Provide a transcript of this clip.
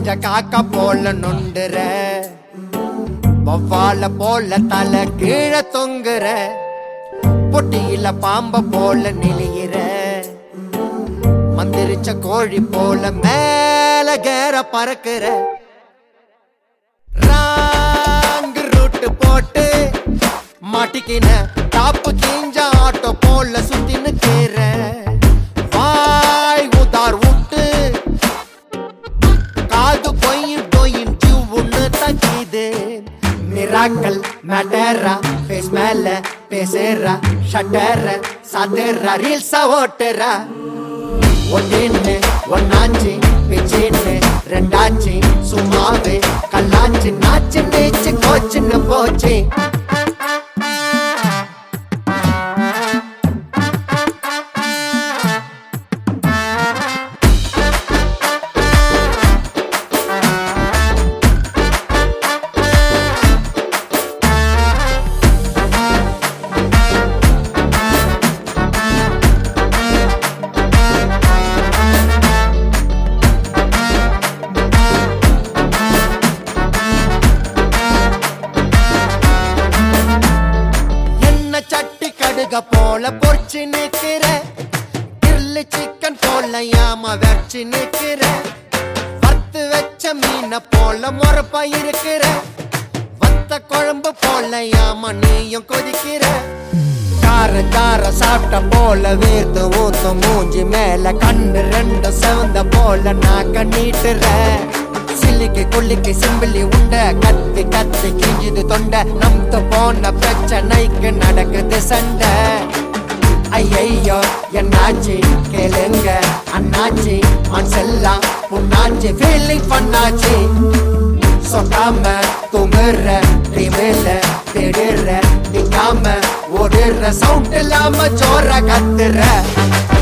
செஞ்ச காக்கா போல நொண்டுற வவ்வால போல தலை கீழே தொங்குற பொட்டியில பாம்ப போல நெளியிற மந்திரிச்ச கோழி போல மேல கேர பறக்குற ராங்கு ரூட்டு போட்டு மாட்டிக்கின டாப்பு கீஞ்ச ஆட்டோ போல சுத்தின்னு கேற வாய் உதார் விட்டு காது கொயின் கொயின் ஜிவ்வுன்னு தக்கிது மிராக்கல் மேட்டரா ஃபேஸ் மேல பேசுறா ஷட்டர சாத்துறா ரீல்ஸா ஓட்டுறா ஒன்னு ஒன்னாச்சு பிச்சின்னு ரெண்டாச்சு சும்மாவே கல்லாச்சு நாச்சு நேச்சு கோச்சுன்னு போச்சு என்ன சட்டி கடுக போல பொறிச்சு நிக்கிற கிரில்லு சிக்கன் போல யாம வச்சு நிக்கிற வறுத்து வச்ச மீனை போல முறப்பா இருக்கிற வத்த குழம்பு போல யாம நீயும் கொதிக்கிற கார கார சாப்பிட்ட போல வேர்த்து ஊத்து மூஞ்சி மேல கண்ணு ரெண்டு செவந்த போல நாக்க நீட்டுற சில்லிக்கு குள்ளிக்கு சிம்பிளி உண்ட கத்தி கத்தி கிஞ்சுது தொண்டை நம்து போன பிரச்சனைக்கு நடக்குது சண்டை ஐயையோ என்னாச்சு கேளுங்க அண்ணாச்சி மனசெல்லாம் புண்ணாச்சு ஃபீலிங் பண்ணாச்சு சொல்லாம தூங்குற ரிமேல தேடுற நிக்காம ஓடுற சவுண்ட் இல்லாம ஜோர கத்துற